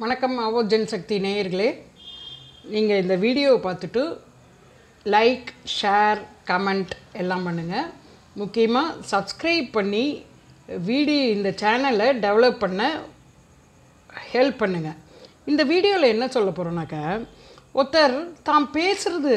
வணக்கம் ஆவோ ஜென்சக்தி நேயர்களே நீங்கள் இந்த வீடியோவை பார்த்துட்டு லைக் ஷேர் கமெண்ட் எல்லாம் பண்ணுங்கள் முக்கியமாக சப்ஸ்கிரைப் பண்ணி வீடியோ இந்த சேனலை டெவலப் பண்ண ஹெல்ப் பண்ணுங்கள் இந்த வீடியோவில் என்ன சொல்ல போகிறோன்னாக்கா ஒருத்தர் தாம் பேசுகிறது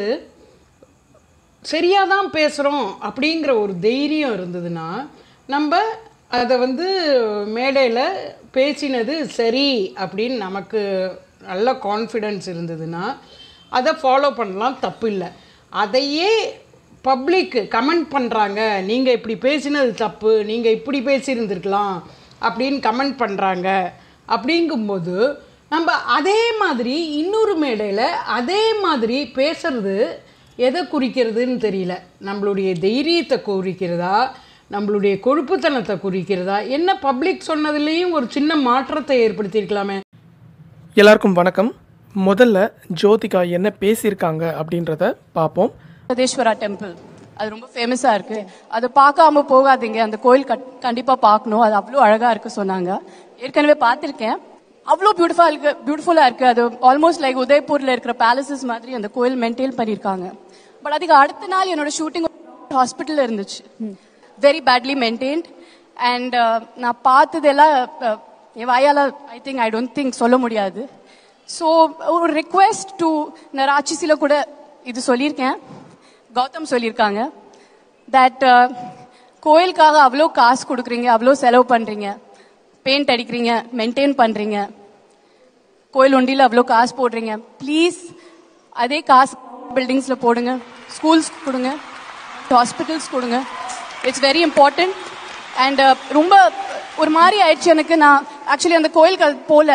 சரியாக தான் பேசுகிறோம் அப்படிங்கிற ஒரு தைரியம் இருந்ததுன்னா நம்ம அதை வந்து மேடையில் பேசினது சரி அப்படின்னு நமக்கு நல்ல கான்ஃபிடென்ஸ் இருந்ததுன்னா அதை ஃபாலோ பண்ணலாம் தப்பு இல்லை அதையே பப்ளிக் கமெண்ட் பண்ணுறாங்க நீங்கள் இப்படி பேசினது தப்பு நீங்கள் இப்படி பேசியிருந்திருக்கலாம் அப்படின்னு கமெண்ட் பண்ணுறாங்க அப்படிங்கும்போது நம்ம அதே மாதிரி இன்னொரு மேடையில் அதே மாதிரி பேசுறது எதை குறிக்கிறதுன்னு தெரியல நம்மளுடைய தைரியத்தை குறிக்கிறதா நம்மளுடைய கொழுப்புத்தனத்தை குறிக்கிறதா என்ன பப்ளிக் சொன்னதுலேயும் ஒரு சின்ன மாற்றத்தை ஏற்படுத்தியிருக்கலாமே எல்லாருக்கும் வணக்கம் முதல்ல ஜோதிகா என்ன பேசியிருக்காங்க அப்படின்றத பார்ப்போம் சதேஸ்வரா டெம்பிள் அது ரொம்ப ஃபேமஸா இருக்கு அது பார்க்காம போகாதீங்க அந்த கோயில் கட்- கண்டிப்பா பார்க்கணும் அது அவ்வளோ அழகா இருக்கு சொன்னாங்க ஏற்கனவே பார்த்திருக்கேன் அவ்வளோ பியூட்டிஃபுல்லா இருக்கு பியூட்டிஃபுல்லா இருக்கு அது ஆல்மோஸ்ட் லைக் உதய்பூர்ல இருக்கிற பேலசஸ் மாதிரி அந்த கோயில் மெயின்டைன் பண்ணியிருக்காங்க பட் அதுக்கு அடுத்த நாள் என்னோட ஷூட்டிங் ஹாஸ்பிட்டல்ல இருந்துச்சு வெரி பேட்லி மெயின்டைன்ட் அண்ட் நான் பார்த்ததெல்லாம் அஹ், என் வாயால I think I don't think சொல்ல முடியாது ஸோ ஒரு ரிக்வெஸ்ட் டு நான் ராட்சிசில கூட இது சொல்லியிருக்கேன் கௌதம் சொல்லியிருக்காங்க தட் கோயிலுக்காக அவ்வளோ காசு கொடுக்குறீங்க அவ்வளோ செலவு பண்ணுறீங்க பெயிண்ட் அடிக்கிறீங்க மெயின்டைன் பண்ணுறீங்க கோயில் ஒண்டியில் அவ்வளோ காசு போடுறீங்க ப்ளீஸ் அதே காசு பில்டிங்ஸில் போடுங்க ஸ்கூல்ஸ் கொடுங்க ஹாஸ்பிட்டல்ஸ் கொடுங்க இட்ஸ் வெரி இம்பார்ட்டன்ட் அண்ட் ரொம்ப ஒரு மாதிரி ஆயிடுச்சு எனக்கு நான் ஆக்சுவலி அந்த கோயிலுக்கு அது போல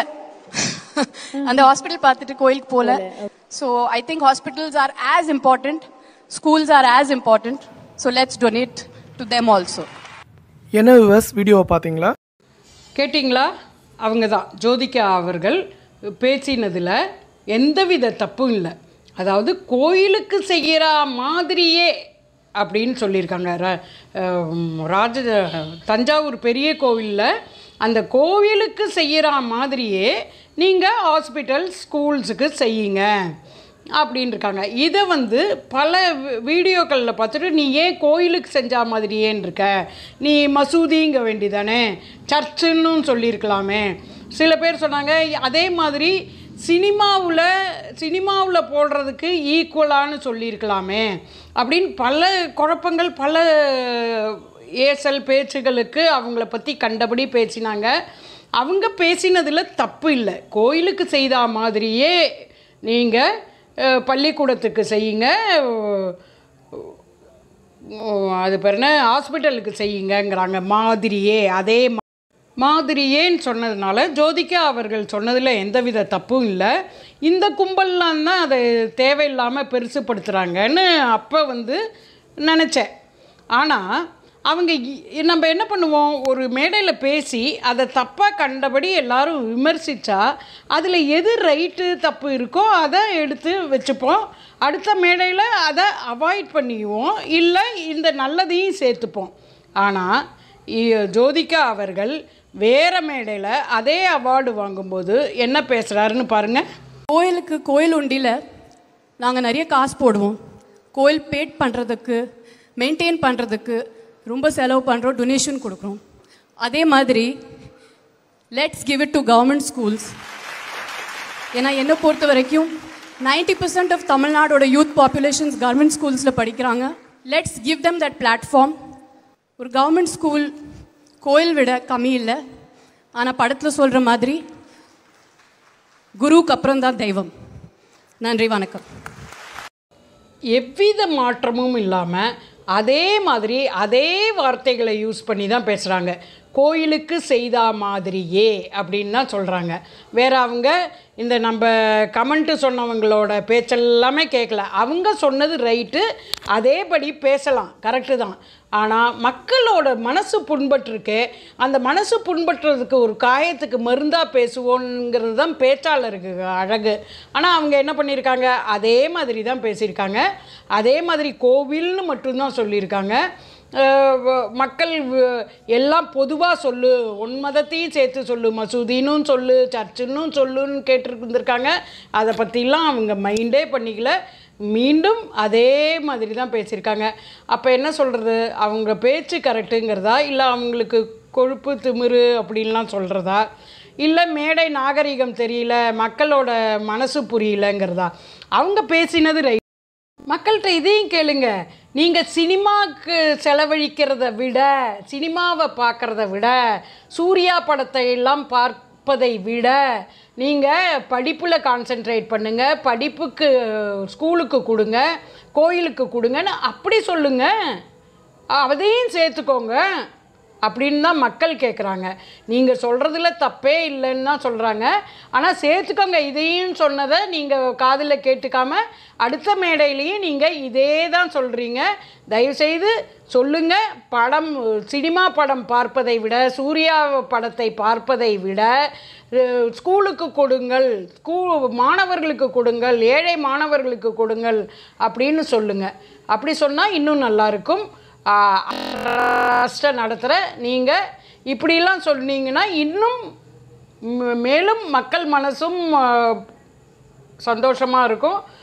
அந்த ஹாஸ்பிட்டல் பார்த்துட்டு கோயிலுக்கு போல so I think hospitals are as important schools are as important so let's donate to them also என்ன விவர்ஸ் வீடியோவை பார்த்தீங்களா கேட்டிங்களா அவங்க தான் ஜோதிகா அவர்கள் பேசினதில் எந்தவித தப்பும் இல்லை அதாவது கோயிலுக்கு செய்கிற மாதிரியே அப்படின்னு சொல்லியிருக்காங்க ர- அஹ் ராஜ தஞ்சாவூர் பெரிய கோவிலில் அந்த கோவிலுக்கு செய்கிற மாதிரியே நீங்கள் ஹாஸ்பிட்டல் ஸ்கூல்ஸுக்கு செய்யுங்க அப்படின்னு இருக்காங்க இதை வந்து பல வி- வீடியோக்களில் பார்த்துட்டு நீ ஏன் கோயிலுக்கு செஞ்ச மாதிரியேன்னு இருக்க நீ மசூதிங்க வேண்டிதானே சர்ச்சுன்னு சொல்லியிருக்கலாமே சில பேர் சொன்னாங்க அதே மாதிரி சினிமாவில் சினிமாவில் போடுறதுக்கு ஈக்குவலான்னு சொல்லியிருக்கலாமே அப்படின்னு பல குழப்பங்கள் பல ஏசல் பேச்சுகளுக்கு அவங்கள பற்றி கண்டபடி பேசினாங்க அவங்க பேசினதில் தப்பு இல்லை கோயிலுக்கு செய்த மாதிரியே நீங்கள் பள்ளிக்கூடத்துக்கு செய்யுங்க ஓ, அது பேர் என்ன ஹாஸ்பிட்டலுக்கு செய்யுங்கங்கிறாங்க மாதிரியே அதே மா- மாதிரியேன்னு சொன்னதுனால ஜோதிகா அவர்கள் சொன்னதில் எந்தவித தப்பும் இல்லை இந்த கும்பல்லாம் தான் அதை தேவையில்லாமல் பெருசுப்படுத்துகிறாங்கன்னு அப்போ வந்து நினச்சேன் ஆனால் அவங்க இ- நம்ம என்ன பண்ணுவோம் ஒரு மேடையில் பேசி அதை தப்பாக கண்டபடி எல்லாரும் விமர்சித்தா அதில் எது ரைட்டு தப்பு இருக்கோ அதை எடுத்து வச்சுப்போம் அடுத்த மேடையில் அதை அவாய்ட் பண்ணிக்குவோம் இல்லை இந்த நல்லதையும் சேர்த்துப்போம் ஆனால் இ- ஜோதிகா அவர்கள் வேறு மேடையில் அதே அவார்டு வாங்கும்போது என்ன பேசுகிறாருன்னு பாருங்கள் கோயிலுக்கு கோயில் உண்டியில் நாங்கள் நிறைய காசு போடுவோம் கோயில் பேட் பண்ணுறதுக்கு மெயின்டைன் பண்ணுறதுக்கு ரொம்ப செலவு பண்ணுறோம் டொனேஷன் கொடுக்குறோம் அதே மாதிரி let's give it to government schools ஏன்னா என்னை பொறுத்த வரைக்கும் நைன்டி பர்சன்ட் ஆஃப் தமிழ்நாடோட யூத் பாப்புலேஷன்ஸ் கவர்மெண்ட் ஸ்கூல்ஸில் படிக்கிறாங்க let's give them that platform ஒரு கவர்மெண்ட் ஸ்கூல் கோயில் விட கம்மி இல்லை ஆனால் படத்தில் சொல்கிற மாதிரி குருவுக்கு அப்புறம் தான் தெய்வம் நன்றி வணக்கம் எவ்வித மாற்றமும் இல்லாமல் அதே மாதிரி அதே வார்த்தைகளை யூஸ் பண்ணி தான் பேசுகிறாங்க கோயிலுக்கு செய்தா மாதிரியே அப்படின்னு தான் சொல்கிறாங்க வேற அவங்க இந்த நம்ம கமெண்ட்டு சொன்னவங்களோட பேச்செல்லாமே கேட்கல அவங்க சொன்னது ரைட்டு அதேபடி பேசலாம் கரெக்டு தான் ஆனால் மக்களோட மனசு புண்பட்டிருக்கு அந்த மனசு புண்பட்டுறதுக்கு ஒரு காயத்துக்கு மருந்தாக பேசுவோங்கிறது தான் பேச்சாளருக்கு அழகு ஆனால் அவங்க என்ன பண்ணியிருக்காங்க அதே மாதிரி தான் பேசியிருக்காங்க அதே மாதிரி கோவில்னு மட்டும்தான் சொல்லியிருக்காங்க அஹ், வ- மக்கள் வ- எல்லாம் பொதுவாக சொல்லு உன் மதத்தையும் சேர்த்து சொல்லு மசூதினும் சொல்லு சர்ச்சுன்னும் சொல்லுன்னு கேட்டிருந்துருக்காங்க அதை பற்றிலாம் அவங்க மைண்டே பண்ணிக்கல மீண்டும் அதே மாதிரி தான் பேசியிருக்காங்க அப்போ என்ன சொல்கிறது அவங்க பேச்சு கரெக்டுங்கிறதா இல்லை அவங்களுக்கு கொழுப்பு திமிரு அப்படின்லாம் சொல்கிறதா இல்லை மேடை நாகரிகம் தெரியல மக்களோட மனசு புரியலங்கிறதா அவங்க பேசினது ரை மக்கள்கிட்ட இதையும் கேளுங்க நீங்கள் சினிமாவுக்கு செலவழிக்கிறத விட சினிமாவை பார்க்குறத விட சூர்யா படத்தை எல்லாம் பார்ப்பதை விட நீங்கள் படிப்பில் கான்சென்ட்ரேட் பண்ணுங்கள் படிப்புக்கு ஸ்கூலுக்கு கொடுங்க கோயிலுக்கு கொடுங்கன்னு அப்படி சொல்லுங்கள் அதையும் சேர்த்துக்கோங்க அப்படின்னு தான் மக்கள் கேட்குறாங்க நீங்கள் சொல்கிறதுல தப்பே இல்லைன்னு தான் சொல்கிறாங்க ஆனால் சேர்த்துக்கோங்க இதையும் சொன்னதை நீங்கள் காதில் கேட்டுக்காம அடுத்த மேடையிலையும் நீங்கள் இதே தான் சொல்கிறீங்க தயவுசெய்து சொல்லுங்கள் படம் சினிமா படம் பார்ப்பதை விட சூர்யா படத்தை பார்ப்பதை விட அஹ், ஸ்கூலுக்கு கொடுங்கள் ஸ்கூ மாணவர்களுக்கு கொடுங்கள் ஏழை மாணவர்களுக்கு கொடுங்கள் அப்படின்னு சொல்லுங்கள் அப்படி சொன்னால் இன்னும் நல்லாயிருக்கும் ட்ரஸ்ட்டை நடத்துகிற நீங்கள் இப்படிலாம் சொன்னீங்கன்னா இன்னும் ம், மேலும் மக்கள் மனசும் சந்தோஷமாக இருக்கும்